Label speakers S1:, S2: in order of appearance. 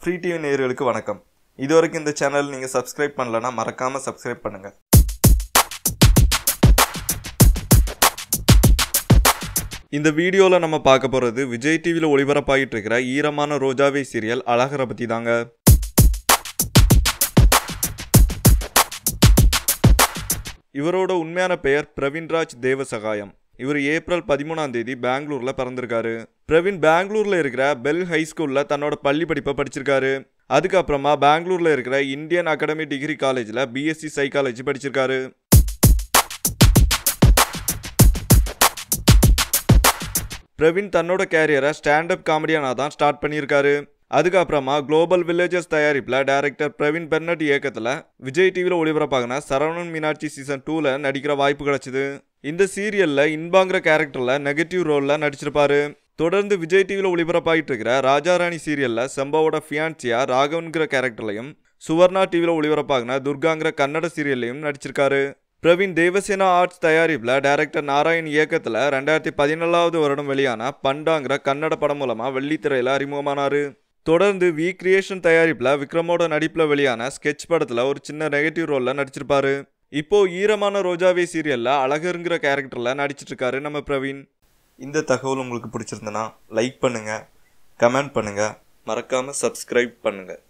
S1: free TV நேயர்களுக்கு வணக்கம் இதுவரைக்கும் இந்த சேனல் நீங்கள் சப்ஸ்கிரைப் பண்ணலன்னா மறக்காமல் சப்ஸ்கிரைப் பண்ணுங்கள் இந்த வீடியோவில் நம்ம பார்க்க போகிறது விஜய் டிவியில் ஒளிபரப்பாகிட்டு இருக்கிற ஈரமான ரோஜாவே சீரியல் அழகரை பற்றி தாங்க இவரோட உண்மையான பெயர் பிரவீன்ராஜ் தேவசகாயம் இவர் ஏப்ரல் பதிமூணாம் தேதி பெங்களூர்ல பிறந்திருக்காரு பிரவீன் பெங்களூர்ல இருக்கிற பெல் ஹை ஸ்கூல்ல தன்னோட பள்ளி படிப்பை படிச்சிருக்காரு அதுக்கப்புறமா பெங்களூர்ல இருக்கிற இந்தியன் அகாடமி டிகிரி காலேஜ்ல பிஎஸ்சி சைக்காலஜி படிச்சிருக்காரு பிரவீன் தன்னோட கேரியரை ஸ்டாண்டப் காமெடியனாக தான் ஸ்டார்ட் பண்ணியிருக்காரு அதுக்கப்புறமா குளோபல் வில்லேஜஸ் தயாரிப்பில் டைரக்டர் பிரவீன் பெர்னட் இயக்கத்தில் விஜய் டிவியில் ஒளிபரப்பாகின சரவணன் மீனாட்சி சீசன் டூவில் நடிக்கிற வாய்ப்பு கிடைச்சிது இந்த சீரியலில் இன்பாங்கிற கேரக்டரில் நெகட்டிவ் ரோலில் நடிச்சிருப்பாரு தொடர்ந்து விஜய் டிவியில் ஒளிபரப்பாகிட்டு இருக்கிற ராஜாராணி சீரியலில் செம்பாவோட ஃபியான்சியா ராகவன்கிற கேரக்டர்லையும் சுவர்ணா டிவியில் ஒளிபரப்பாகின துர்காங்கிற கன்னட சீரியல்லையும் நடிச்சிருக்காரு பிரவீன் தேவசேனா ஆர்ட்ஸ் தயாரிப்பில் டைரக்டர் நாராயண் இயக்கத்தில் ரெண்டாயிரத்தி பதினேழாவது வருடம் வெளியான பண்டாங்கிற கன்னட படம் மூலமாக வெள்ளித்திரையில் அறிமுகமானார் தொடர்ந்து வி கிரியேஷன் தயாரிப்பில் விக்ரமோட நடிப்பில் வெளியான ஸ்கெட்ச் படத்தில் ஒரு சின்ன நெகட்டிவ் ரோலில் நடிச்சிருப்பாரு இப்போ ஈரமான ரோஜாவே சீரியலில் அழகருங்கிற கேரக்டரில் நடிச்சிட்டு இருக்காரு நம்ம பிரவீன் இந்த தகவல் உங்களுக்கு பிடிச்சிருந்தனா லைக் பண்ணுங்கள் கமெண்ட் பண்ணுங்கள் மறக்காமல் சப்ஸ்கிரைப் பண்ணுங்கள்